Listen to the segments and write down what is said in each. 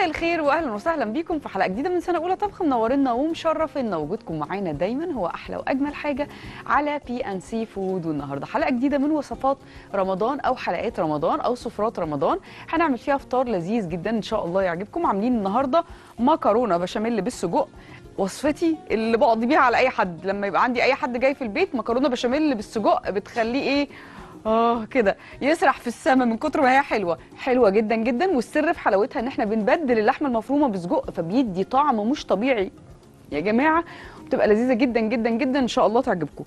مساء الخير واهلا وسهلا بيكم في حلقه جديده من سنه اولى طبخ منورنا ومشرفينا وجودكم معانا دايما هو احلى واجمل حاجه على بي ان سي فود والنهارده حلقه جديده من وصفات رمضان او حلقات رمضان او سفرات رمضان هنعمل فيها فطار لذيذ جدا ان شاء الله يعجبكم عاملين النهارده مكرونه بشاميل بالسجق وصفتي اللي بقضي بيها على اي حد لما يبقى عندي اي حد جاي في البيت مكرونه بشاميل بالسجق بتخليه ايه اه كده يسرح في السماء من كتر ما هي حلوه حلوه جدا جدا والسر في حلاوتها ان احنا بنبدل اللحمه المفرومه بسجق فبيدي طعم مش طبيعي يا جماعه بتبقى لذيذه جدا جدا جدا ان شاء الله تعجبكم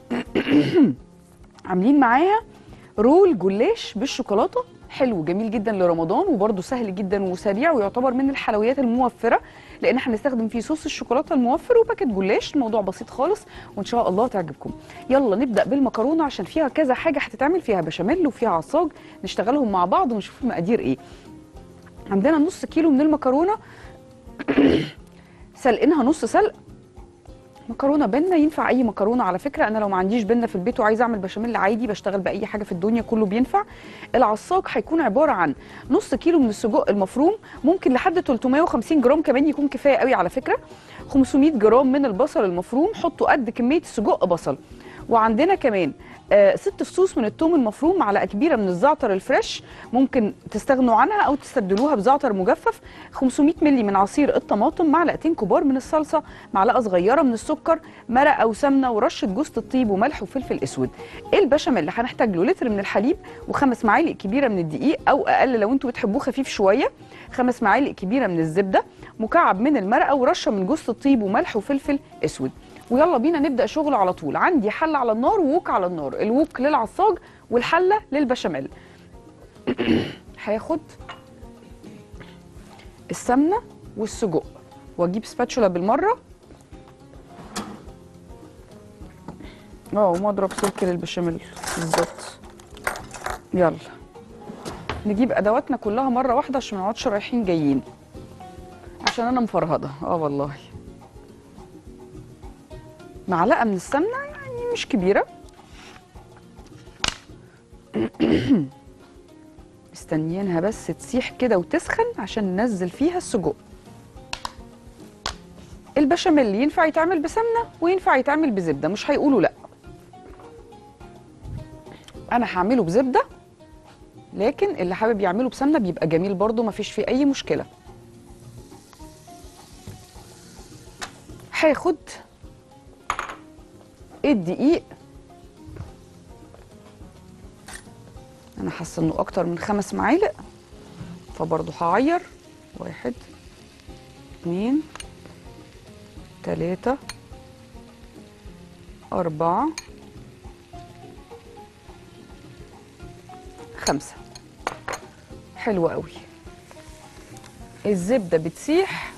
عاملين معاها رول جلاش بالشوكولاته حلو جميل جدا لرمضان وبرده سهل جدا وسريع ويعتبر من الحلويات الموفره لان احنا هنستخدم فيه صوص الشوكولاته الموفر وباكت جلاش الموضوع بسيط خالص وان شاء الله تعجبكم يلا نبدا بالمكرونه عشان فيها كذا حاجه هتتعمل فيها بشاميل وفيها عصاج نشتغلهم مع بعض ونشوف المقادير ايه عندنا نص كيلو من المكرونه سلقينها نص سلق مكرونه بنه ينفع اي مكرونه على فكره انا لو ما عنديش بنه في البيت وعايزه اعمل بشاميل عادي بشتغل باي حاجه في الدنيا كله بينفع العصاج هيكون عباره عن نص كيلو من السجق المفروم ممكن لحد 350 جرام كمان يكون كفايه قوي على فكره 500 جرام من البصل المفروم حطوا قد كميه السجق بصل وعندنا كمان آه ست فصوص من الثوم المفروم معلقه كبيره من الزعتر الفريش ممكن تستغنوا عنها او تستبدلوها بزعتر مجفف 500 مللي من عصير الطماطم معلقتين كبار من الصلصه معلقه صغيره من السكر مرقه او سمنه ورشه جوز الطيب وملح وفلفل اسود البشاميل اللي هنحتاج له لتر من الحليب وخمس معالق كبيره من الدقيق او اقل لو انتوا بتحبوه خفيف شويه خمس معالق كبيره من الزبده مكعب من المرقه ورشه من جوز الطيب وملح وفلفل اسود ويلا بينا نبدا شغل على طول عندي حله على النار ووك على النار الوك للعصاج والحله للبشاميل هاخد السمنه والسجق واجيب سباتشولا بالمره اه ومضرب سلك للبشاميل بالظبط يلا نجيب ادواتنا كلها مره واحده عشان ما نقعدش رايحين جايين عشان انا مفرهده اه والله معلقه من السمنه يعني مش كبيره مستنيينها بس تسيح كده وتسخن عشان ننزل فيها السجق البشاميل ينفع يتعمل بسمنه وينفع يتعمل بزبده مش هيقولوا لا انا هعمله بزبده لكن اللي حابب يعمله بسمنه بيبقى جميل برده مفيش فيه اي مشكله هاخد الدقيق انا حاسه انه اكتر من خمس معالق فبرضه هعير واحد اتنين تلاته اربعه خمسه حلو قوي الزبده بتسيح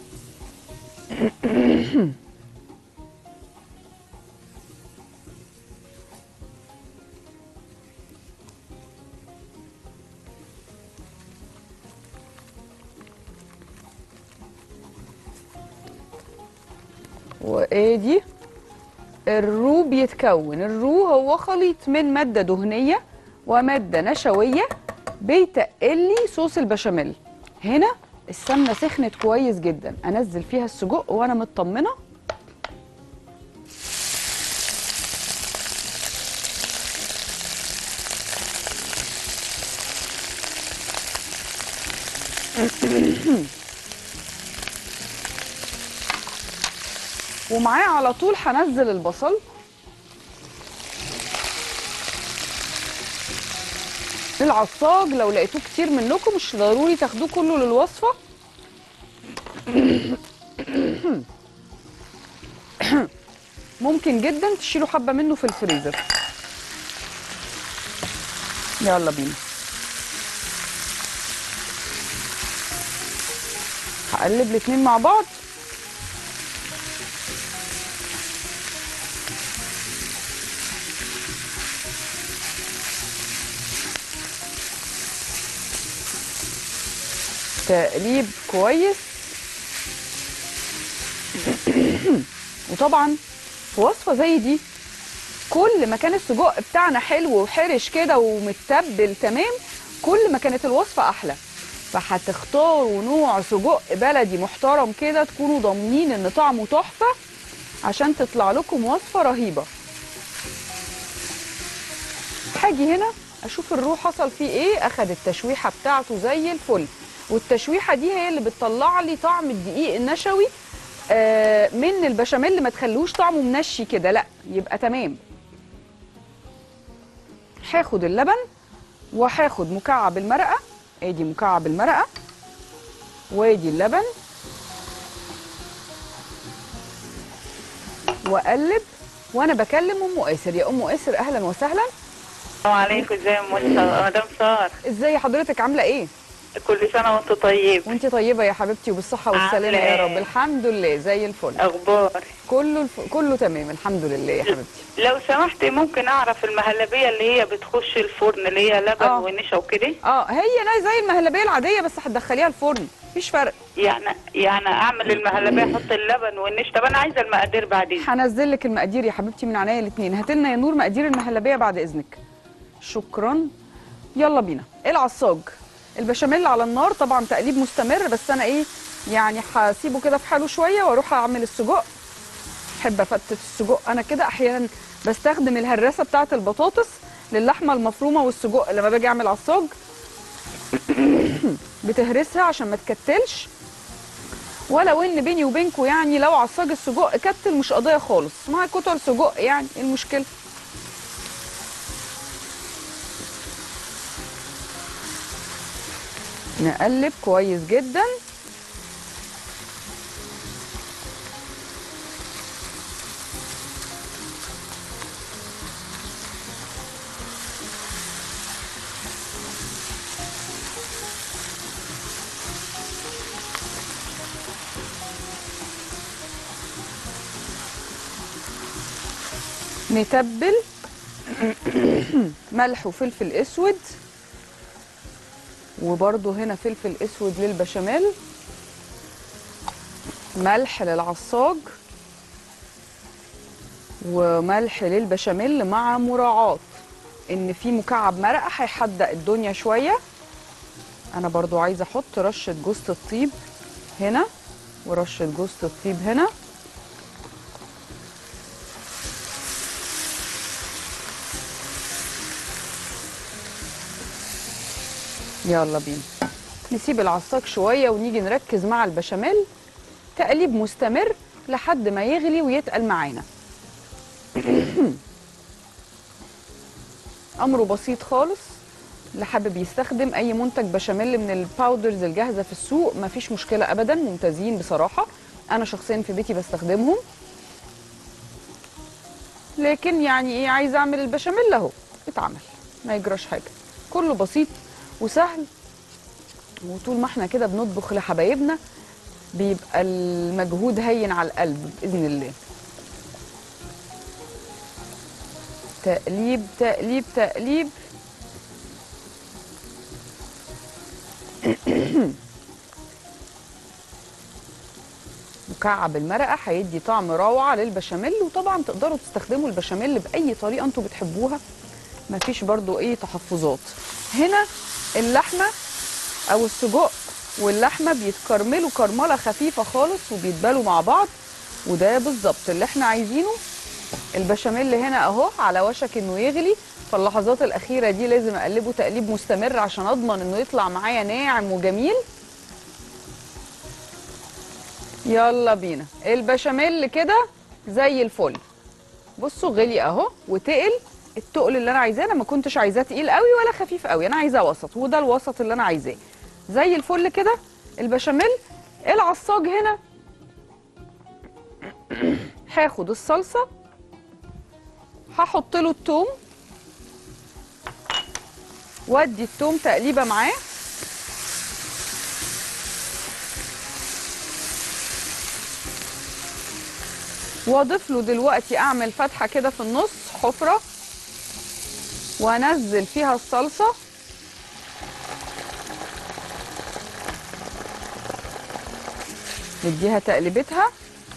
وادي الرو بيتكون الرو هو خليط من ماده دهنيه وماده نشويه بيتقلي صوص البشاميل هنا السمنه سخنت كويس جدا انزل فيها السجق وانا مطمنه ومعاه على طول هنزل البصل العصاج لو لقيتوه كتير منكم مش ضروري تاخدوه كله للوصفه ممكن جدا تشيلوا حبه منه في الفريزر يلا بينا هقلب الاتنين مع بعض تقليب كويس وطبعا في وصفه زي دي كل ما كان السجق بتاعنا حلو وحرش كده ومتبل تمام كل ما كانت الوصفه احلى فهتختاروا نوع سجق بلدي محترم كده تكونوا ضامنين ان طعمه تحفه عشان تطلع لكم وصفه رهيبه هاجي هنا اشوف الروح حصل فيه ايه اخد التشويحه بتاعته زي الفل والتشويحه دي هي اللي بتطلع لي طعم الدقيق النشوي آه، من البشاميل ما تخلوش طعمه منشي كده لا يبقى تمام هاخد اللبن وهاخد مكعب المرقه ادي مكعب المرقه وادي اللبن واقلب وانا بكلم ام اسر يا ام اسر اهلا وسهلا السلام عليكم ازي يا مستر مدام سار ازاي حضرتك عامله ايه كل سنه وانت طيب وانت طيبه يا حبيبتي وبالصحه والسلامه عاملة يا ايه؟ رب الحمد لله زي الفل اخبار كله الف... كله تمام الحمد لله يا حبيبتي لو سمحتي ممكن اعرف المهلبيه اللي هي بتخش الفرن اللي هي لبن آه. ونشا وكده اه هي نا- زي المهلبيه العاديه بس هتدخليها الفرن مفيش فرق يعني يعني اعمل المهلبيه احط اللبن والنشا طب انا عايزه المقادير بعدين هنزل لك المقادير يا حبيبتي من عينيا الاثنين هات لنا يا نور مقادير المهلبيه بعد اذنك شكرا يلا بينا العصاج البشاميل على النار طبعا تقليب مستمر بس انا ايه يعني هسيبه كده في حاله شويه واروح اعمل السجق احب افتت السجق انا كده احيانا بستخدم الهراسه بتاعه البطاطس للحمه المفرومه والسجق لما باجي اعمل عصاج بتهرسها عشان ما تكتلش ولو ان بيني وبينكم يعني لو عصاج السجق كتل مش قضيه خالص مع كتر سجق يعني إيه المشكله نقلب كويس جدا نتبل ملح وفلفل اسود وبرده هنا فلفل اسود للبشاميل ملح للعصاج وملح للبشاميل مع مراعاة ان في مكعب مرقه هيحدق الدنيا شويه انا برضو عايزه احط رشه جوز الطيب هنا ورشه جوز الطيب هنا يلا بينا نسيب العصاك شويه ونيجي نركز مع البشاميل تقليب مستمر لحد ما يغلي ويتقل معانا امره بسيط خالص اللي حابب يستخدم اي منتج بشاميل من الباودرز الجاهزه في السوق مفيش مشكله ابدا ممتازين بصراحه انا شخصيا في بيتي بستخدمهم لكن يعني ايه عايزه اعمل البشاميل اهو اتعمل ما يجراش حاجه كله بسيط وسهل وطول ما احنا كده بنطبخ لحبايبنا بيبقى المجهود هين على القلب باذن الله تقليب تقليب تقليب مكعب المرقه هيدي طعم روعه للبشاميل وطبعا تقدروا تستخدموا البشاميل باي طريقه انتوا بتحبوها مفيش برضو اي تحفظات هنا اللحمه او السجق واللحمه بيتكرملوا كرمله خفيفه خالص وبيتبالوا مع بعض وده بالظبط اللي احنا عايزينه البشاميل هنا اهو على وشك انه يغلي فاللحظات الاخيره دي لازم اقلبه تقليب مستمر عشان اضمن انه يطلع معايا ناعم وجميل يلا بينا البشاميل كده زي الفل بصوا غلي اهو وتقل التقل اللي انا عايزاه انا ما كنتش عايزاه تقيل قوي ولا خفيف قوي انا عايزاه وسط وده الوسط اللي انا عايزاه زي الفل كده البشاميل العصاج هنا هاخد الصلصه هحط له التوم وادي التوم تقليبه معاه واضيف له دلوقتي اعمل فتحه كده في النص حفره وانزل فيها الصلصه نديها تقلبتها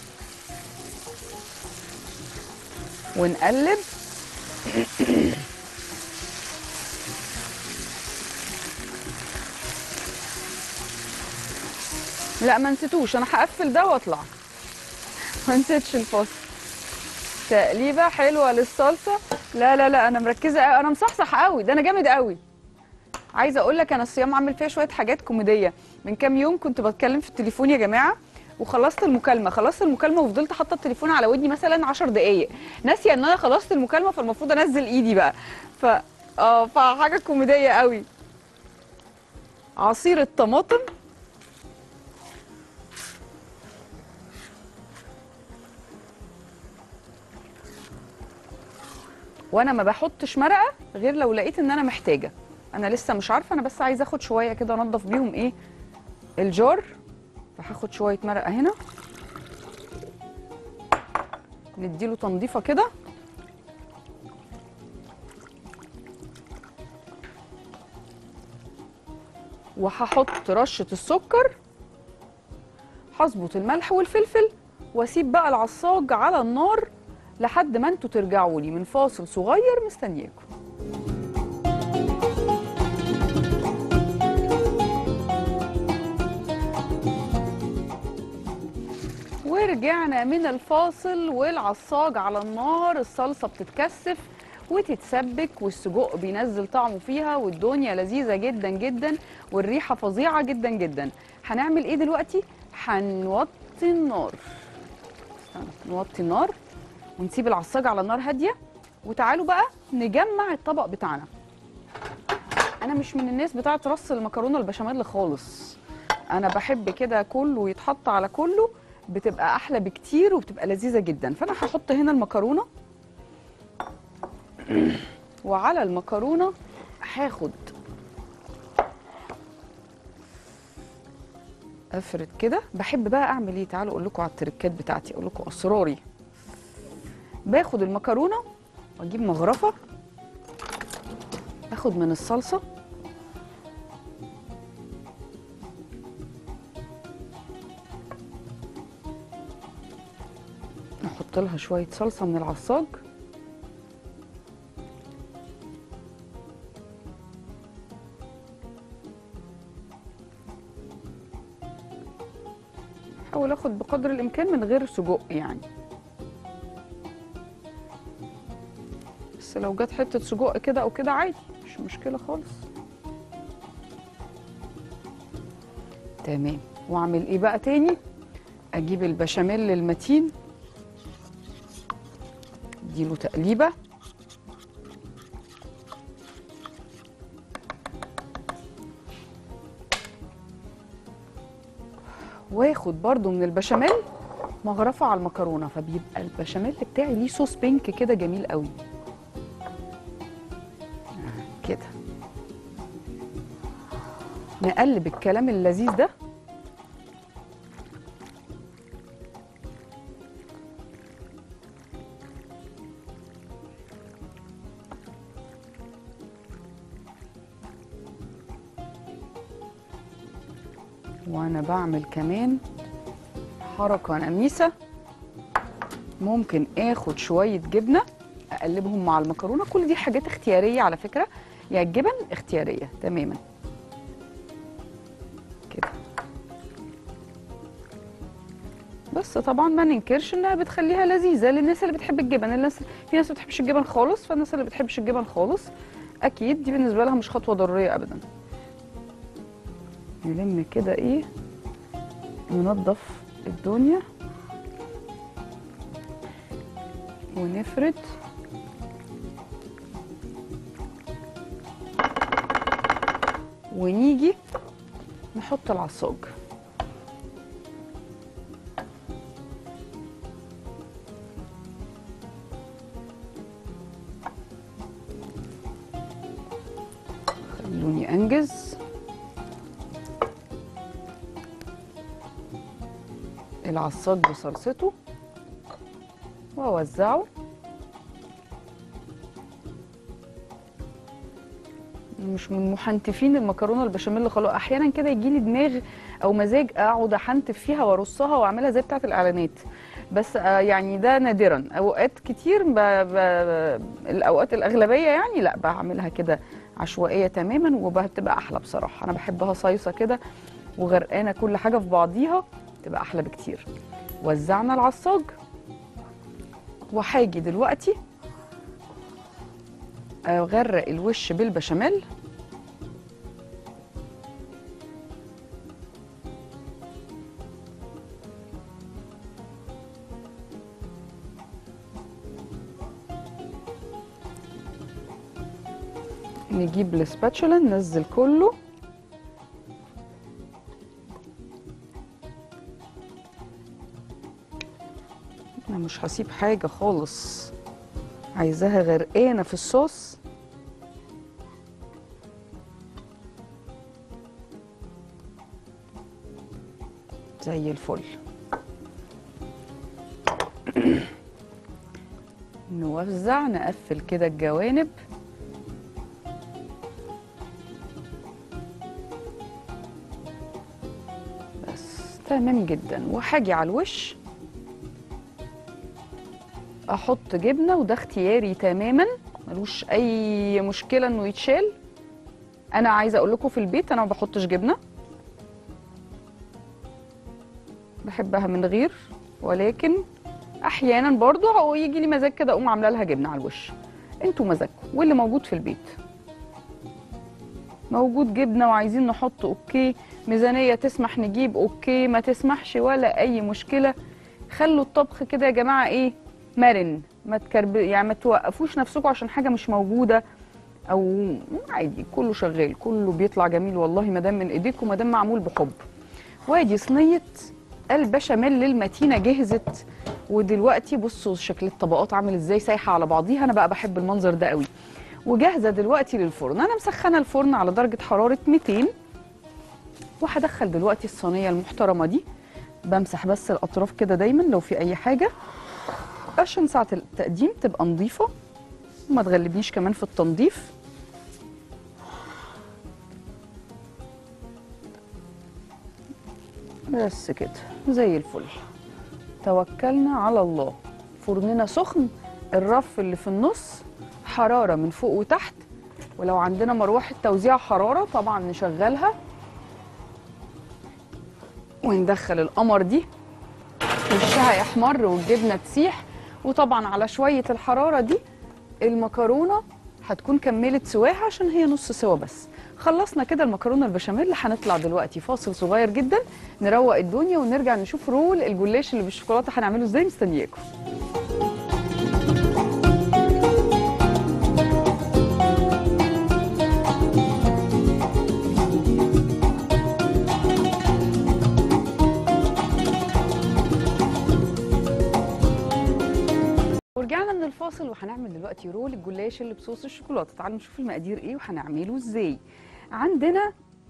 ونقلب لا ما نسيتوش انا هقفل ده واطلع ما نسيتش الفاصل تقليبه حلوه للصلصه لا لا لا انا مركزه قوي انا مصحصح قوي ده انا جامد قوي عايزه اقول لك انا الصيام عامل فيها شويه حاجات كوميديه من كام يوم كنت بتكلم في التليفون يا جماعه وخلصت المكالمه خلصت المكالمه وفضلت حاطه التليفون على ودني مثلا 10 دقائق ناسيه ان انا خلصت المكالمه فالمفروض انزل ايدي بقى ف اه فحاجه كوميديه قوي عصير الطماطم وانا ما بحطش مرقه غير لو لقيت ان انا محتاجه انا لسه مش عارفه انا بس عايزه اخد شويه كده انضف بيهم ايه الجار فهاخد شويه مرقه هنا نديله تنظيفه كده وهحط رشه السكر هظبط الملح والفلفل واسيب بقى العصاج على النار لحد ما انتوا ترجعوا لي من فاصل صغير مستنياكم ورجعنا من الفاصل والعصاج على النار الصلصه بتتكثف وتتسبك والسجق بينزل طعمه فيها والدنيا لذيذه جدا جدا والريحه فظيعه جدا جدا هنعمل ايه دلوقتي هنوطي النار استنى نوطي النار ونسيب العصاج على النار هاديه وتعالوا بقى نجمع الطبق بتاعنا انا مش من الناس بتاعه رص المكرونه البشاميل خالص انا بحب كده كله يتحط على كله بتبقى احلى بكتير وبتبقى لذيذه جدا فانا هحط هنا المكرونه وعلى المكرونه هاخد افرد كده بحب بقى اعمل ايه تعالوا اقول لكم على التركات بتاعتي اقول لكم اسراري باخد المكرونه واجيب مغرفه اخد من الصلصه احط لها شويه صلصه من العصاج احاول اخد بقدر الامكان من غير سجق يعني بس لو جت حته سجق كده او كده عادي مش مشكله خالص تمام واعمل ايه بقى تاني اجيب البشاميل المتين اديله تقليبه واخد برضو من البشاميل مغرفه على المكرونه فبيبقى البشاميل بتاعي ليه صوص بينك كده جميل قوي كده نقلب الكلام اللذيذ ده وانا بعمل كمان حركه نميسه ممكن اخد شويه جبنه اقلبهم مع المكرونه كل دي حاجات اختياريه على فكره يعني الجبن اختياريه تماما كده بس طبعا ما ننكرش انها بتخليها لذيذه للناس اللي بتحب الجبن الناس في ناس ما بتحبش الجبن خالص فالناس اللي بتحبش الجبن خالص اكيد دي بالنسبه لها مش خطوه ضروريه ابدا نلم كده ايه ننضف الدنيا ونفرد ونيجي نحط العصاج خلوني انجز العصاج بصلصته واوزعه مش من محنتفين المكرونه البشاميل خلاص احيانا كده يجي لي دماغ او مزاج اقعد احنتف فيها وارصها واعملها زي بتاعه الاعلانات بس آه يعني ده نادرا اوقات كتير ب... ب... الاوقات الاغلبيه يعني لا بعملها كده عشوائيه تماما وبتبقى احلى بصراحه انا بحبها صيصه كده وغرقانه كل حاجه في بعضيها تبقى احلى بكتير وزعنا العصاج وهاجي دلوقتي اغرق الوش بالبشاميل نجيب السباتشولا ننزل كله انا مش هسيب حاجه خالص عايزاها غرقانه في الصوص زي الفل نوزع نقفل كده الجوانب بس تمام جدا وهاجي على الوش احط جبنه وده اختياري تماما ملوش اي مشكله انه يتشال انا عايزه اقول لكم في البيت انا ما بحطش جبنه بحبها من غير ولكن احيانا برضو هو يجي لي مزاج كده اقوم عامله لها جبنه على الوش انتوا مزاجكم واللي موجود في البيت موجود جبنه وعايزين نحط اوكي ميزانيه تسمح نجيب اوكي ما تسمحش ولا اي مشكله خلوا الطبخ كده يا جماعه ايه مرن ما تكرب يعني ما توقفوش نفسكم عشان حاجه مش موجوده او عادي كله شغال كله بيطلع جميل والله ما دام من ايديكم ما دام معمول بحب وادي صينيه البشاميل المتينه جهزت ودلوقتي بصوا شكل الطبقات عامل ازاي سايحه على بعضيها انا بقى بحب المنظر ده قوي وجاهزه دلوقتي للفرن انا مسخنه الفرن على درجه حراره 200 وهدخل دلوقتي الصينيه المحترمه دي بمسح بس الاطراف كده دايما لو في اي حاجه عشان ساعه التقديم تبقى نظيفه وما تغلبنيش كمان في التنظيف بس كده زي الفل توكلنا على الله فرننا سخن الرف اللي في النص حرارة من فوق وتحت ولو عندنا مروحة توزيع حرارة طبعا نشغلها وندخل القمر دي وشها يحمر والجبنة تسيح وطبعا على شوية الحرارة دي المكرونة هتكون كملت سواها عشان هي نص سوا بس خلصنا كده المكرونه البشاميل هنطلع دلوقتي فاصل صغير جدا نروق الدنيا ونرجع نشوف رول الجلاش اللي بالشوكولاته هنعمله ازاي مستنياكم ورجعنا من الفاصل وهنعمل دلوقتي رول الجلاش اللي بصوص الشوكولاته تعالوا نشوف المقادير ايه وهنعمله ازاي عندنا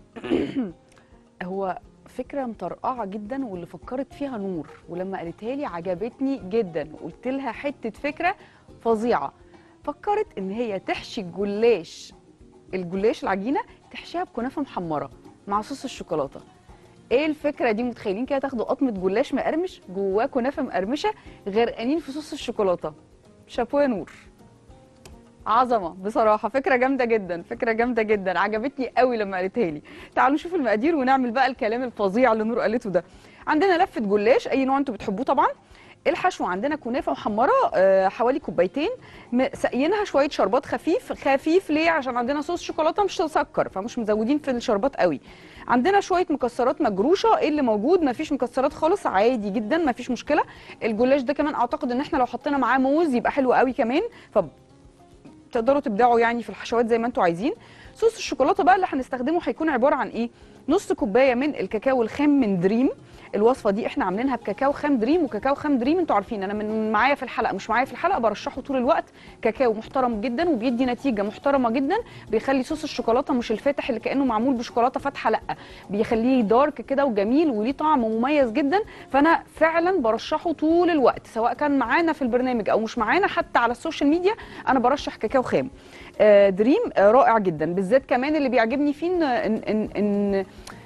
هو فكره مطرقعه جدا واللي فكرت فيها نور ولما قالتها لي عجبتني جدا وقلت لها حته فكره فظيعه فكرت ان هي تحشي الجلاش الجلاش العجينه تحشيها بكنافه محمره مع صوص الشوكولاته ايه الفكره دي متخيلين كده تاخدوا قطمه جلاش مقرمش جواه كنافه مقرمشه غرقانين في صوص الشوكولاته شابو يا نور عظمه بصراحه فكره جامده جدا فكره جامده جدا عجبتني قوي لما قالتها لي تعالوا نشوف المقادير ونعمل بقى الكلام الفظيع اللي نور قالته ده عندنا لفه جلاش اي نوع انتوا بتحبوه طبعا الحشو عندنا كنافه محمره آه، حوالي كوبايتين م- سقينها شويه شربات خفيف خفيف ليه عشان عندنا صوص شوكولاته مش مسكر فمش مزودين في الشربات قوي عندنا شويه مكسرات مجروشه ايه اللي موجود مفيش مكسرات خالص عادي جدا مفيش مشكله الجلاش ده كمان اعتقد ان احنا لو حطينا معاه موز يبقى حلو قوي كمان ف تقدروا تبدعوا يعني في الحشوات زي ما انتوا عايزين صوص الشوكولاته بقى اللي هنستخدمه هيكون عباره عن ايه نص كوبايه من الكاكاو الخام من دريم الوصفه دي احنا عاملينها بكاكاو خام دريم وكاكاو خام دريم انتوا عارفين انا من معايا في الحلقه مش معايا في الحلقه برشحه طول الوقت كاكاو محترم جدا وبيدي نتيجه محترمه جدا بيخلي صوص الشوكولاته مش الفاتح اللي كانه معمول بشوكولاته فاتحه لا بيخليه دارك كده وجميل وليه طعم مميز جدا فانا فعلا برشحه طول الوقت سواء كان معانا في البرنامج او مش معانا حتى على السوشيال ميديا انا برشح كاكاو خام آه، دريم آه، رائع جدا بالذات كمان اللي بيعجبني فيه ان ان, إن, إن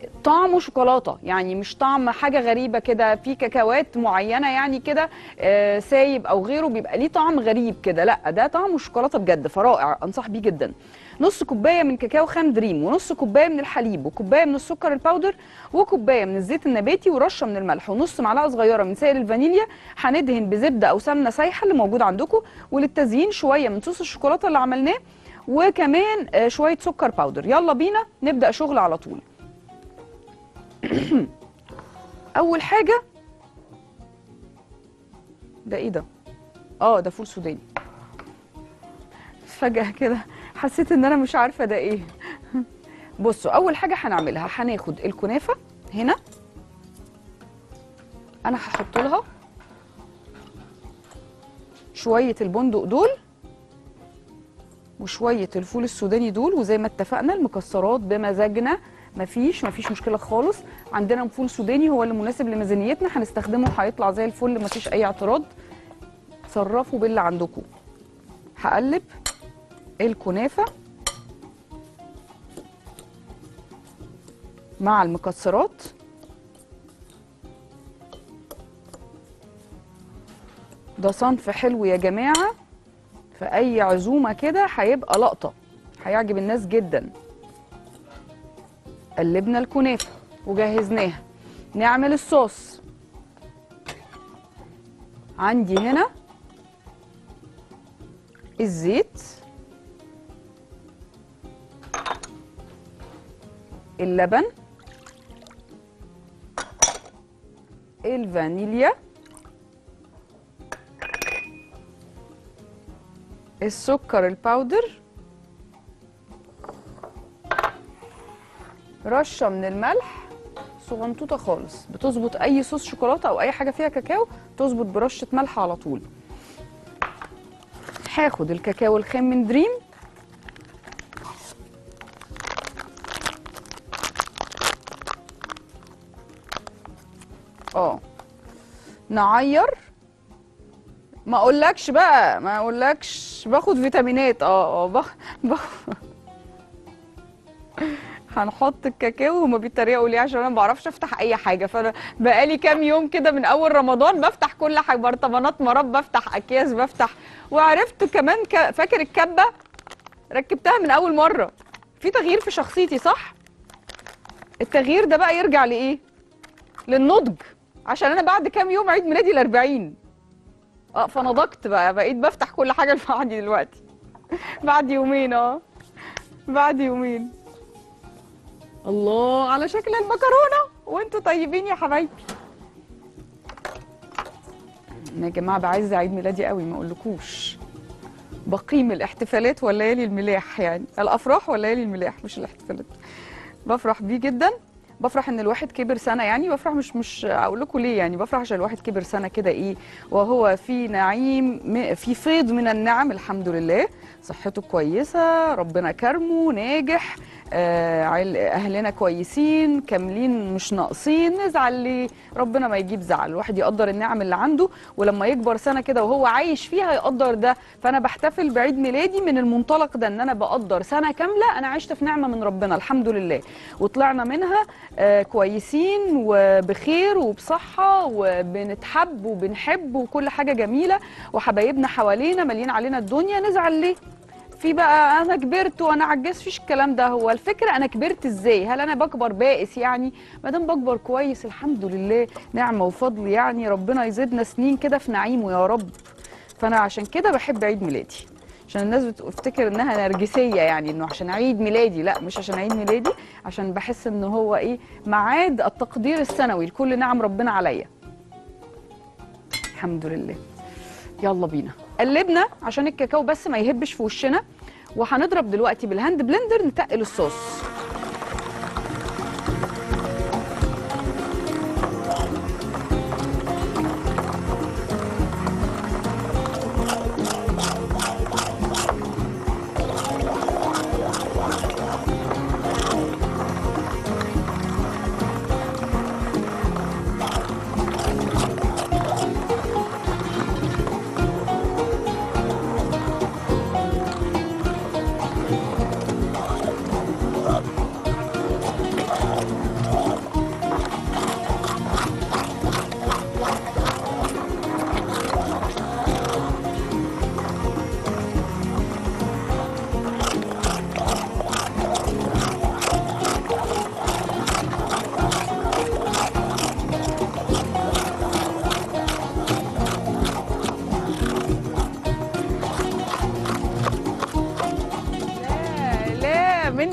طعمه شوكولاته يعني مش طعم حاجه غريبه كده في كاكاوات معينه يعني كده آه، سايب او غيره بيبقى ليه طعم غريب كده لا ده طعمه شوكولاته بجد فرائع انصح بيه جدا نص كوبايه من كاكاو خام دريم ونص كوبايه من الحليب وكوبايه من السكر الباودر وكوبايه من الزيت النباتي ورشه من الملح ونص معلقه صغيره من سائل الفانيليا هندهن بزبده او سمنه سايحه اللي موجود عندكم وللتزيين شويه من صوص الشوكولاته اللي عملناه وكمان آه، شويه سكر باودر يلا بينا نبدا شغل على طول اول حاجه ده ايه ده اه ده فول سوداني فجاه كده حسيت ان انا مش عارفه ده ايه بصوا اول حاجه هنعملها هناخد الكنافه هنا انا هحط لها شويه البندق دول وشويه الفول السوداني دول وزي ما اتفقنا المكسرات بمزاجنا مفيش مفيش مشكله خالص عندنا فول سوداني هو اللي مناسب لميزانيتنا هنستخدمه هيطلع زي الفل مفيش اي اعتراض تصرفوا باللي عندكم هقلب الكنافه مع المكسرات ده صنف حلو يا جماعه في اي عزومه كده هيبقى لقطه هيعجب الناس جدا قلبنا الكنافه وجهزناها نعمل الصوص عندي هنا الزيت اللبن الفانيليا السكر الباودر رشه من الملح صغنطوطه خالص بتظبط اي صوص شوكولاته او اي حاجه فيها كاكاو تظبط برشه ملح على طول هاخد الكاكاو الخام من دريم اه نعير ما اقولكش بقى ما اقولكش باخد فيتامينات اه اه باخ... باخ... هنحط الكاكاو وهما بيتريقوا ليه عشان انا ما بعرفش افتح اي حاجه فانا بقالي كام يوم كده من اول رمضان بفتح كل حاجه برطمانات مراب بفتح اكياس بفتح وعرفت كمان ك... فاكر الكبه ركبتها من اول مره في تغيير في شخصيتي صح التغيير ده بقى يرجع لايه للنضج عشان انا بعد كام يوم عيد ميلادي الأربعين اه فنضجت بقى بقيت بفتح كل حاجه لوحدي دلوقتي بعد يومين اه بعد يومين الله على شكل المكرونه وانتوا طيبين يا حبايبي انا يا جماعه بعز عيد ميلادي قوي ما اقولكوش بقيم الاحتفالات والليالي الملاح يعني الافراح والليالي الملاح مش الاحتفالات بفرح بيه جدا بفرح ان الواحد كبر سنه يعني بفرح مش مش اقول لكم ليه يعني بفرح عشان الواحد كبر سنه كده ايه وهو في نعيم م- في فيض من النعم الحمد لله صحته كويسه ربنا كرمه ناجح آه عيل- اهلنا كويسين كاملين مش ناقصين نزعل ليه ربنا ما يجيب زعل الواحد يقدر النعم اللي عنده ولما يكبر سنه كده وهو عايش فيها يقدر ده فانا بحتفل بعيد ميلادي من المنطلق ده ان انا بقدر سنه كامله انا عشت في نعمه من ربنا الحمد لله وطلعنا منها آه كويسين وبخير وبصحه وبنتحب وبنحب وكل حاجه جميله وحبايبنا حوالينا مالين علينا الدنيا نزعل ليه في بقى انا كبرت وانا عجزت فيش الكلام ده هو الفكره انا كبرت ازاي هل انا بكبر بائس يعني ما دام بكبر كويس الحمد لله نعمه وفضل يعني ربنا يزيدنا سنين كده في نعيمه يا رب فانا عشان كده بحب عيد ميلادي عشان الناس بتفتكر انها نرجسيه يعني انه عشان عيد ميلادي لا مش عشان عيد ميلادي عشان بحس ان هو ايه ميعاد التقدير السنوي لكل نعم ربنا عليا الحمد لله يلا بينا قلبنا عشان الكاكاو بس ما يهبش في وشنا وهنضرب دلوقتي بالهاند بلندر نتقل الصوص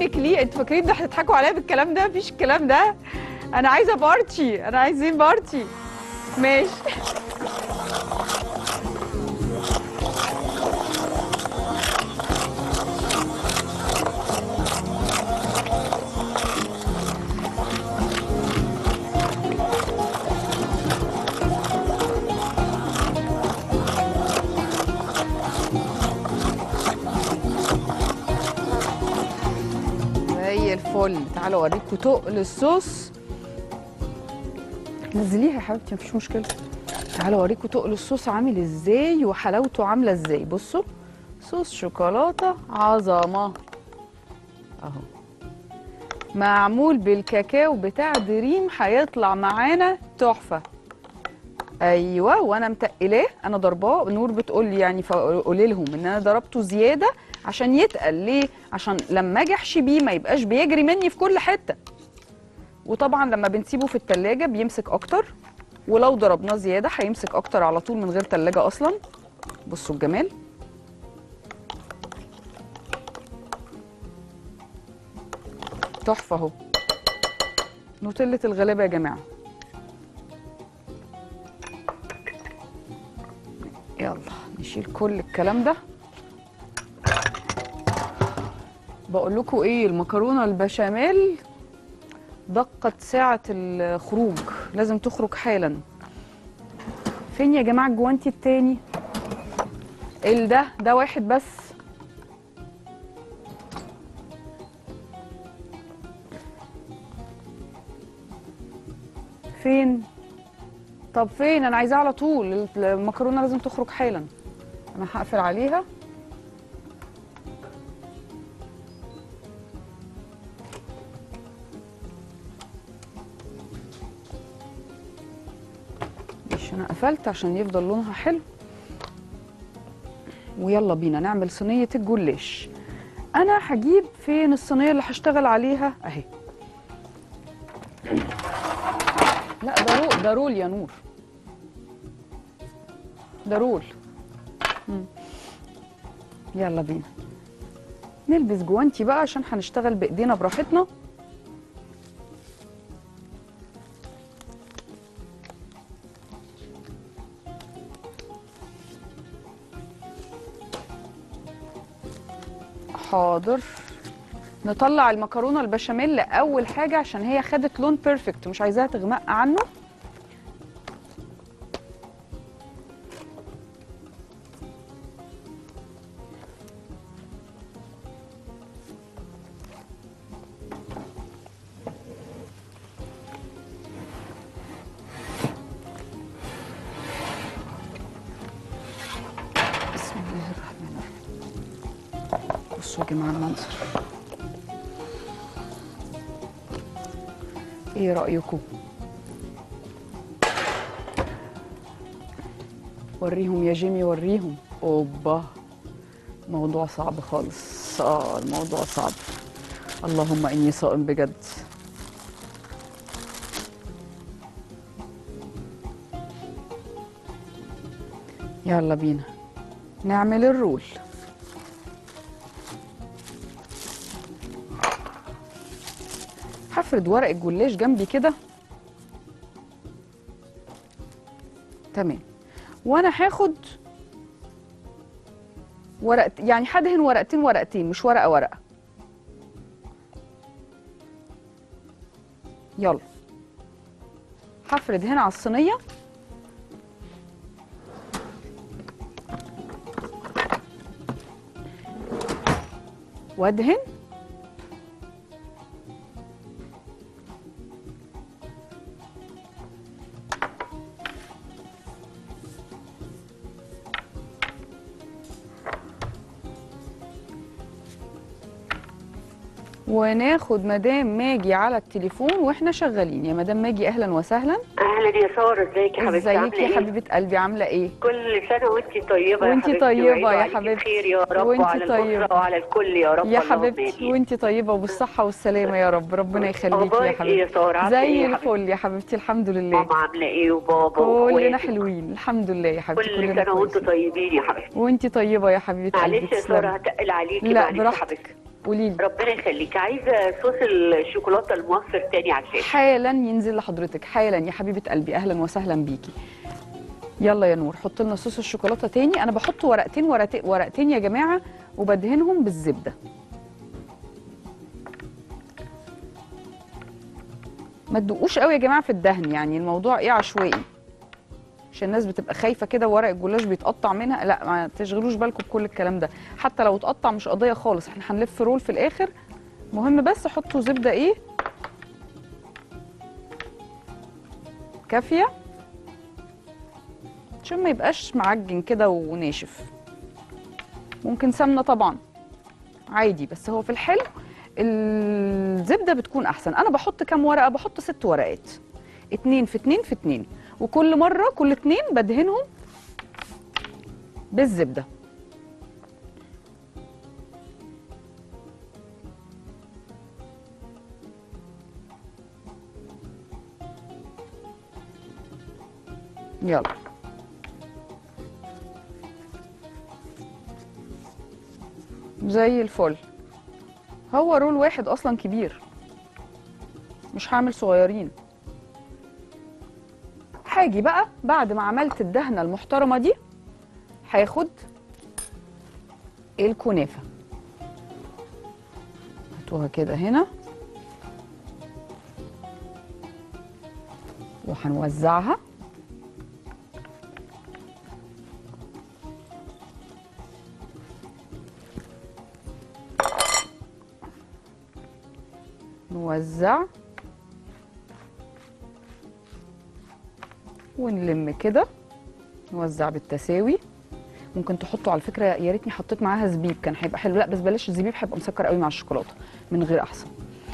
منك ليه انتوا فاكرين ده هتضحكوا عليا بالكلام ده مفيش الكلام ده انا عايزه بارتي انا عايزين بارتي ماشي زي الفل تعالوا اوريكم تقل الصوص نزليها يا حبيبتي مفيش مشكله تعالوا اوريكم تقل الصوص عامل ازاي وحلاوته عامله ازاي بصوا صوص شوكولاته عظمه اهو معمول بالكاكاو بتاع دريم هيطلع معانا تحفه ايوه وانا متقلاه انا ضرباه نور بتقول لي يعني فقولي لهم ان انا ضربته زياده عشان يتقل ليه عشان لما اجي احشي بيه ما يبقاش بيجري مني في كل حته وطبعا لما بنسيبه في التلاجة بيمسك اكتر ولو ضربناه زياده هيمسك اكتر على طول من غير تلاجة اصلا بصوا الجمال تحفه اهو نوتيلة الغلابه يا جماعه يلا نشيل كل الكلام ده بقول لكم ايه المكرونه البشاميل دقت ساعه الخروج لازم تخرج حالا فين يا جماعه الجوانتي التاني ال ده ده واحد بس فين طب فين انا عايزاه على طول المكرونه لازم تخرج حالا انا هقفل عليها مش انا قفلت عشان يفضل لونها حلو ويلا بينا نعمل صينيه الجلاش انا هجيب فين الصينيه اللي هشتغل عليها اهي لا ده رول ده رول يا نور ده رول مم. يلا بينا نلبس جوانتي بقى عشان هنشتغل بايدينا براحتنا حاضر نطلع المكرونه البشاميل اول حاجه عشان هي خدت لون بيرفكت مش عايزاها تغمق عنه بسم الله الرحمن الرحيم بصوا يا جماعه المنظر ايه رايكم وريهم يا جيمي وريهم اوبا موضوع صعب خالص اه الموضوع صعب اللهم اني صائم بجد يلا بينا نعمل الرول هفرد ورق الجلاش جنبي كده تمام وانا هاخد ورق يعني هدهن ورقتين ورقتين مش ورقه ورقه يلا هفرد هنا على الصينيه وادهن وناخد مدام ماجي على التليفون واحنا شغالين يا مدام ماجي اهلا وسهلا اهلا يا ساره ازيك يا حبيبتي ازيك عامله يا ايه؟ حبيبه قلبي عامله ايه كل سنه وانت طيبه يا وانتي حبيبتي طيبة وعيد يا وعليكي حبيبتي. بخير يا رب وانتي وعلى طيبة. الاسره وعلى الكل يا رب يا اللهم حبيبتي آمين. وانتي طيبه وبالصحه والسلامه يا رب ربنا يخليكي يا اخبارك ايه حبيبتي يا ساره عامله زي ايه يا حبيبتي؟ الفل يا حبيبتي الحمد لله ماما عامله ايه وبابا كلنا واخواتك؟ حلوين الحمد لله يا حبيبتي كل كلنا سنه وانتم كويسين طيبين يا حبيبتي وانتي طيبه يا حبيبه قلبي معلش يا ساره تسلمي هتقل عليكي لا معلش يا براحتك حبيبتي قولي لي ربنا يخليك عايزه صوص الشوكولاته المصفر تاني على الشاشه حالا ينزل لحضرتك حالا يا حبيبه قلبي اهلا وسهلا بيكي يلا يا نور حط لنا صوص الشوكولاته تاني انا بحط ورقتين ورقتين, ورقتين يا جماعه وبدهنهم بالزبده ما تدقوش قوي يا جماعه في الدهن يعني الموضوع ايه عشوائي عشان الناس بتبقى خايفه كده ورق الجلاش بيتقطع منها لا ما تشغلوش بالكم بكل الكلام ده حتى لو اتقطع مش قضيه خالص احنا هنلف رول في الاخر مهم بس حطوا زبده ايه كافيه عشان ما يبقاش معجن كده وناشف ممكن سمنه طبعا عادي بس هو في الحلو الزبده بتكون احسن انا بحط كام ورقه بحط ست ورقات اتنين في اتنين في اتنين وكل مره كل اتنين بدهنهم بالزبده يلا زي الفل هو رول واحد اصلا كبير مش هعمل صغيرين هاجي بقى بعد ما عملت الدهنه المحترمه دي هاخد الكنافه هاتوها كده هنا وهنوزعها نوزع ونلم كده نوزع بالتساوي ممكن تحطوا على فكره يا ريتني حطيت معاها زبيب كان هيبقى حلو لا بس بلاش الزبيب هيبقى مسكر قوي مع الشوكولاته من غير احسن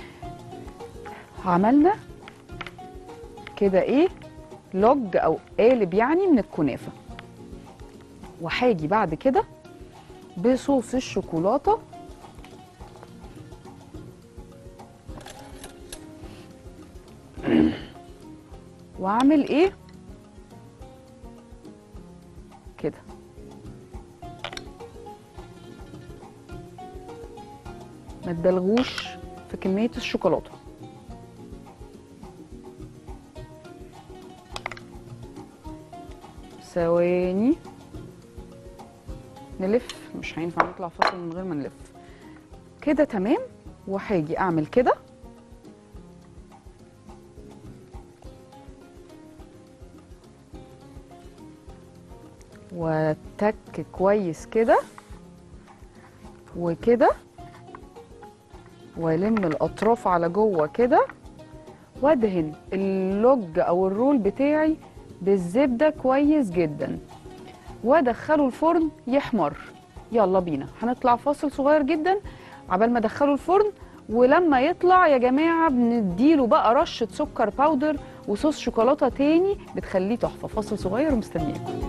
عملنا كده ايه لوج او قالب يعني من الكنافه وهاجي بعد كده بصوص الشوكولاته واعمل ايه كده ما تدلغوش في كميه الشوكولاته ثواني نلف مش هينفع نطلع فاصل من غير ما نلف كده تمام وهاجي اعمل كده واتك كويس كده وكده والم الاطراف على جوه كده وادهن اللوج او الرول بتاعي بالزبده كويس جدا وادخله الفرن يحمر يلا بينا هنطلع فاصل صغير جدا عبال ما ادخله الفرن ولما يطلع يا جماعه بنديله بقى رشه سكر باودر وصوص شوكولاته تاني بتخليه تحفه فاصل صغير ومستنياكم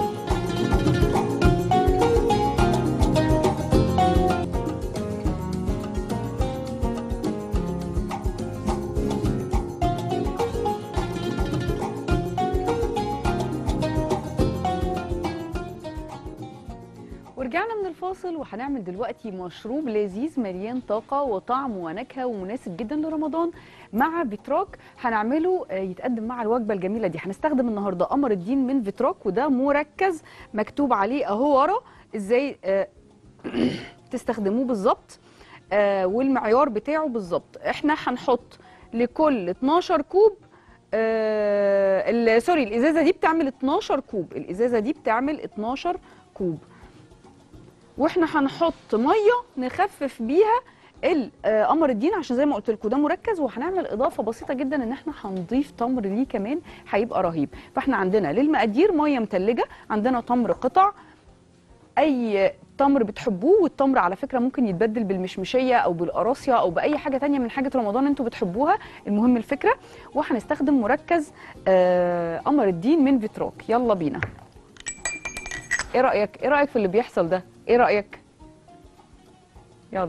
ورجعنا من الفاصل وهنعمل دلوقتي مشروب لذيذ مليان طاقة وطعم ونكهة ومناسب جدا لرمضان مع فيتراك هنعمله آه، يتقدم مع الوجبة الجميلة دي هنستخدم النهاردة قمر الدين من فيتراك وده مركز مكتوب عليه اهو ورا ازاي آه، تستخدموه بالظبط آه، والمعيار بتاعه بالظبط احنا هنحط لكل 12 كوب آه، ال- سوري الازازه دي بتعمل 12 كوب الازازه دي بتعمل 12 كوب واحنا هنحط ميه نخفف بيها ال- آه، قمر الدين عشان زي ما قلت لكم ده مركز وهنعمل اضافه بسيطه جدا ان احنا هنضيف تمر ليه كمان هيبقى رهيب فاحنا عندنا للمقادير ميه متلجه عندنا تمر قطع اي تمر بتحبوه والتمر على فكره ممكن يتبدل بالمشمشيه او بالقراصيه او باي حاجه تانية من حاجه رمضان انتوا بتحبوها المهم الفكره وهنستخدم مركز آه، قمر الدين من فيتروك يلا بينا ايه رايك ايه رايك في اللي بيحصل ده ايه رايك يلا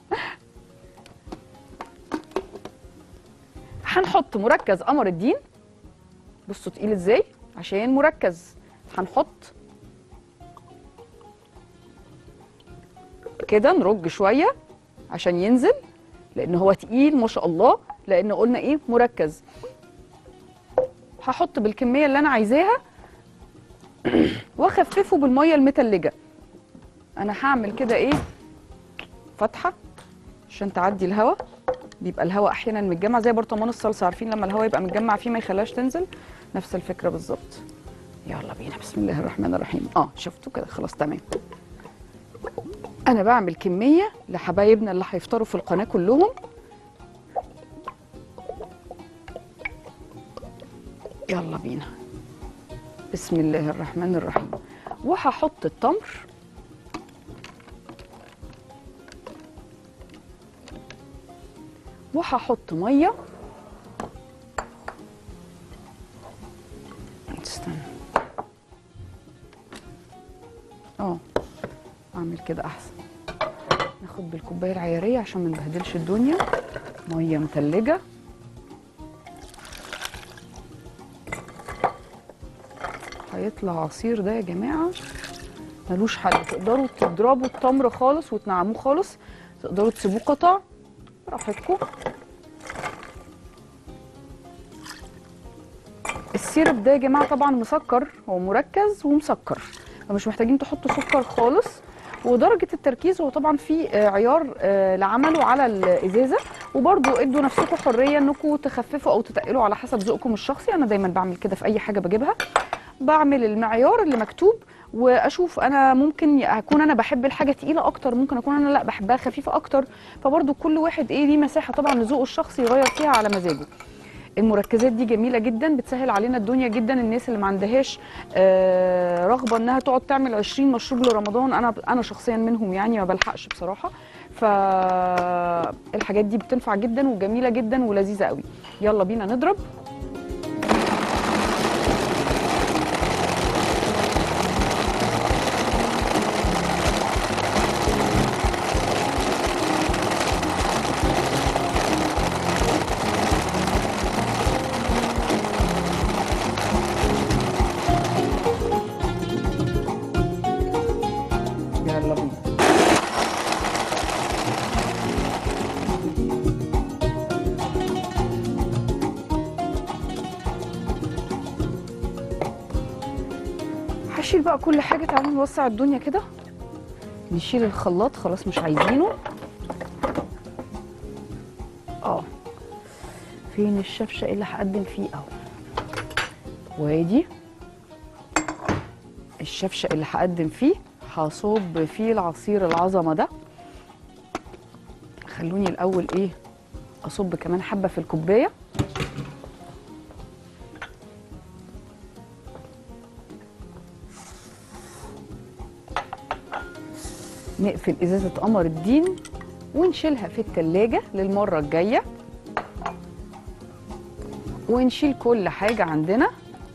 هنحط مركز قمر الدين بصوا تقيل ازاي عشان مركز هنحط كده نرج شويه عشان ينزل لان هو تقيل ما شاء الله لان قلنا ايه مركز هحط بالكميه اللي انا عايزاها واخففه بالميه المتلجه انا هعمل كده ايه فتحه عشان تعدي الهواء بيبقى الهواء احيانا متجمع زي برطمان الصلصه عارفين لما الهواء يبقى متجمع فيه ما يخليهاش تنزل نفس الفكره بالظبط يلا بينا بسم الله الرحمن الرحيم اه شفتوا كده خلاص تمام انا بعمل كميه لحبايبنا اللي هيفطروا في القناه كلهم يلا بينا بسم الله الرحمن الرحيم وهحط التمر وهحط ميه استنى اه اعمل كده احسن ناخد بالكوبايه العياريه عشان ما نبهدلش الدنيا ميه متلجه هيطلع عصير ده يا جماعه ملوش حل تقدروا تضربوا التمر خالص وتنعموه خالص تقدروا تسيبوه قطع براحتكم السيرب ده يا جماعه طبعا مسكر هو مركز ومسكر فمش محتاجين تحطوا سكر خالص ودرجه التركيز هو طبعا في آه، عيار آه، لعمله على الازازه وبرضو ادوا نفسكم حريه انكم تخففوا او تتقلوا على حسب ذوقكم الشخصي انا دايما بعمل كده في اي حاجه بجيبها بعمل المعيار اللي مكتوب واشوف انا ممكن اكون انا بحب الحاجه تقيله اكتر ممكن اكون انا لا بحبها خفيفه اكتر فبرضو كل واحد ايه ليه مساحه طبعا لذوقه الشخصي يغير فيها على مزاجه المركزات دي جميله جدا بتسهل علينا الدنيا جدا الناس اللي ما عندهاش آه، رغبه انها تقعد تعمل 20 مشروب لرمضان انا انا شخصيا منهم يعني ما بلحقش بصراحه فالحاجات دي بتنفع جدا وجميله جدا ولذيذه قوي يلا بينا نضرب يلا بينا هشيل بقى كل حاجه تعالوا نوسع الدنيا كده نشيل الخلاط خلاص مش عايزينه اه فين الشفشه اللي هقدم فيه اهو وادي الشفشه اللي هقدم فيه هصب فيه العصير العظمه ده خلوني الاول ايه اصب كمان حبه في الكوبايه نقفل ازازه قمر الدين ونشيلها في التلاجة للمرة الجاية ونشيل كل حاجة عندنا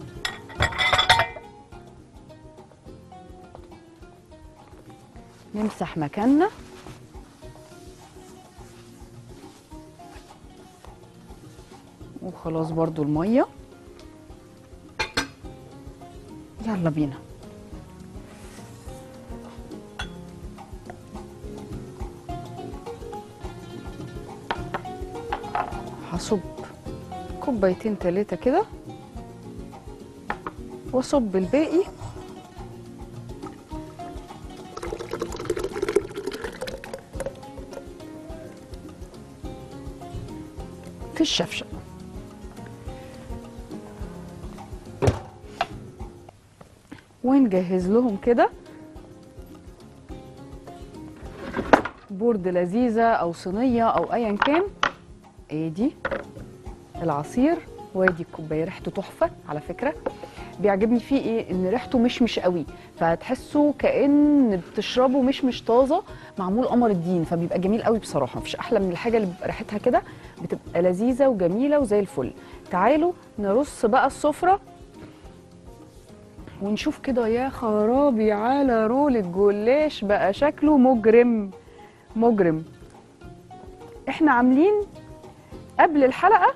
نمسح مكاننا وخلاص برضو المية يلا بينا هصب كوبايتين تلاتة كده واصب الباقي في الشفشق ونجهز لهم كده بورد لذيذة أو صينية أو أيا كان ادي العصير وادي الكوبايه ريحته تحفه على فكره بيعجبني فيه ايه ان ريحته مش مش قوي فتحسوا كان بتشربوا مش مش طازه معمول قمر الدين فبيبقى جميل قوي بصراحه مفيش احلى من الحاجه اللي بيبقى ريحتها كده بتبقى لذيذه وجميله وزي الفل تعالوا نرص بقى السفره ونشوف كده يا خرابي على رول الجلاش بقى شكله مجرم مجرم احنا عاملين قبل الحلقه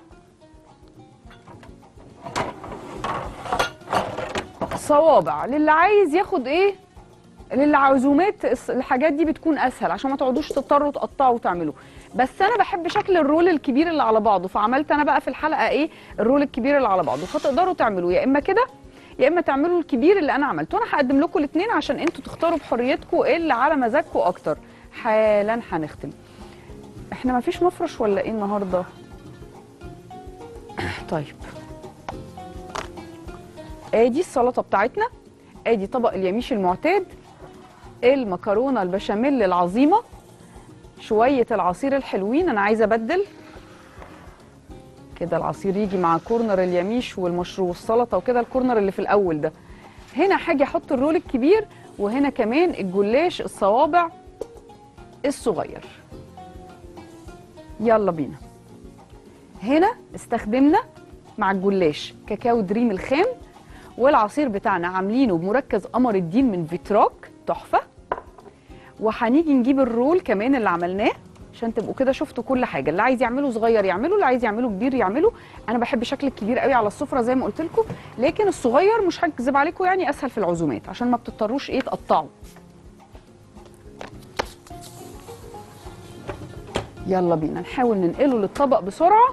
صوابع للي عايز ياخد ايه للعزومات الس- الحاجات دي بتكون اسهل عشان ما تقعدوش تضطروا تقطعوا وتعملوا بس انا بحب شكل الرول الكبير اللي على بعضه فعملت انا بقى في الحلقه ايه الرول الكبير اللي على بعضه فتقدروا تعملوا يا اما كده يا اما تعملوا الكبير اللي انا عملته انا هقدم لكم الاثنين عشان انتوا تختاروا بحريتكم ايه اللي على مزاجكم اكتر حالا هنختم احنا ما فيش مفرش ولا ايه النهارده طيب ادي السلطه بتاعتنا ادي طبق اليميش المعتاد المكرونه البشاميل العظيمه شويه العصير الحلوين انا عايزه ابدل كده العصير يجي مع كورنر اليميش والمشروب والسلطه وكده الكورنر اللي في الاول ده هنا حاجه احط الرول الكبير وهنا كمان الجلاش الصوابع الصغير يلا بينا هنا استخدمنا مع الجلاش كاكاو دريم الخام والعصير بتاعنا عاملينه بمركز قمر الدين من فيتراك تحفه وهنيجي نجيب الرول كمان اللي عملناه عشان تبقوا كده شفتوا كل حاجه اللي عايز يعمله صغير يعمله اللي عايز يعمله كبير يعمله انا بحب شكل الكبير قوي على السفره زي ما قلت لكم لكن الصغير مش هكذب عليكم يعني اسهل في العزومات عشان ما بتضطروش ايه تقطعوا يلا بينا نحاول ننقله للطبق بسرعه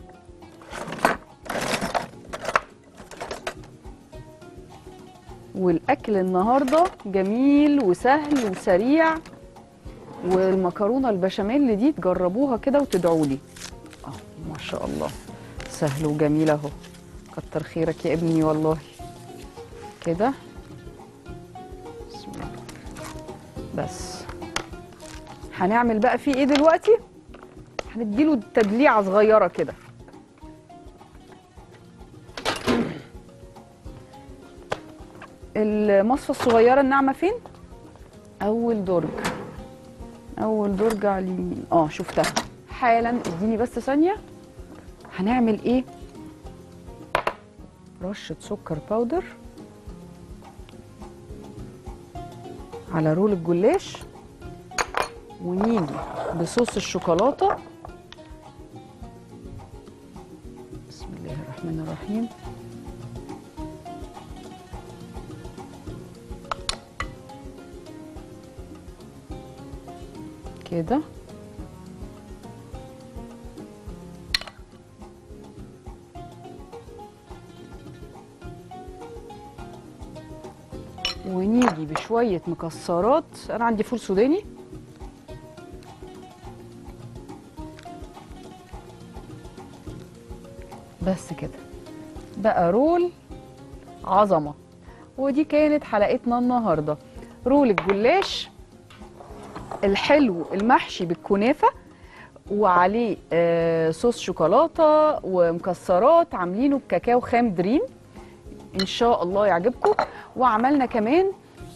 والاكل النهارده جميل وسهل وسريع والمكرونه البشاميل دي تجربوها كده وتدعوا لي اه ما شاء الله سهل وجميل اهو كتر خيرك يا ابني والله كده بسم الله بس هنعمل بقى فيه ايه دلوقتي هنديله تدليعه صغيره كده المصفى الصغيره الناعمه فين اول درج اول درج على اليمين اه شفتها حالا اديني بس ثانيه هنعمل ايه رشه سكر باودر على رول الجلاش ونيجي بصوص الشوكولاته بسم الله الرحمن الرحيم كده ونيجي بشوية مكسرات أنا عندي فول سوداني بس كده بقى رول عظمة ودي كانت حلقتنا النهاردة رول الجلاش الحلو المحشي بالكنافه وعليه آه، صوص شوكولاته ومكسرات عاملينه بكاكاو خام دريم ان شاء الله يعجبكم وعملنا كمان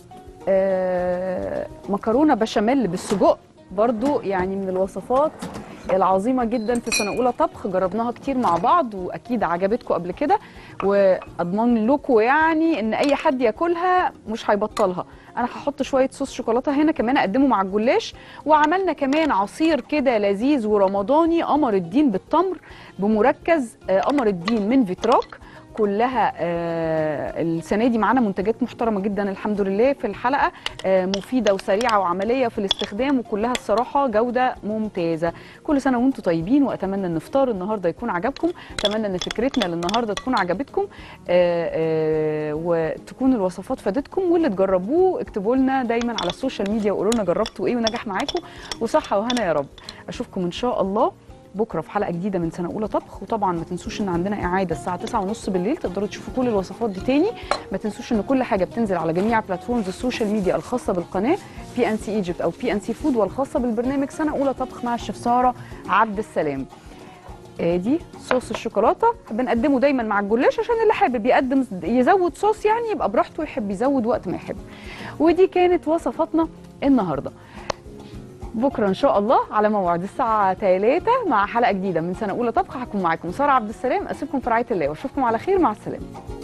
آه، مكرونه بشاميل بالسجق برضو يعني من الوصفات العظيمه جدا في سنه اولى طبخ جربناها كتير مع بعض واكيد عجبتكم قبل كده واضمن لكم يعني ان اي حد ياكلها مش هيبطلها انا هحط شويه صوص شوكولاته هنا كمان اقدمه مع الجلاش وعملنا كمان عصير كده لذيذ ورمضاني قمر الدين بالتمر بمركز آه، قمر الدين من فيتراك كلها آه، السنه دي معانا منتجات محترمه جدا الحمد لله في الحلقه آه، مفيده وسريعه وعمليه في الاستخدام وكلها الصراحه جوده ممتازه كل سنه وانتم طيبين واتمنى ان افطار النهارده يكون عجبكم اتمنى ان فكرتنا للنهارده تكون عجبتكم آه، آه، وتكون الوصفات فادتكم واللي تجربوه اكتبوا لنا دايما على السوشيال ميديا وقولوا لنا جربتوا ايه ونجح معاكم وصحه وهنا يا رب اشوفكم ان شاء الله بكره في حلقه جديده من سنه اولى طبخ وطبعا ما تنسوش ان عندنا اعاده الساعه 9:30 بالليل تقدروا تشوفوا كل الوصفات دي تاني ما تنسوش ان كل حاجه بتنزل على جميع بلاتفورمز السوشيال ميديا الخاصه بالقناه بي ان سي ايجيبت او بي ان سي فود والخاصه بالبرنامج سنه اولى طبخ مع الشيف ساره عبد السلام ادي صوص الشوكولاته بنقدمه دايما مع الجلاش عشان اللي حابب يقدم يزود صوص يعني يبقى براحته يحب يزود وقت ما يحب ودي كانت وصفاتنا النهارده بكره ان شاء الله على موعد الساعه 3 مع حلقه جديده من سنه اولى طبخ هكون معاكم ساره عبد السلام اسيبكم في رعايه الله واشوفكم على خير مع السلامه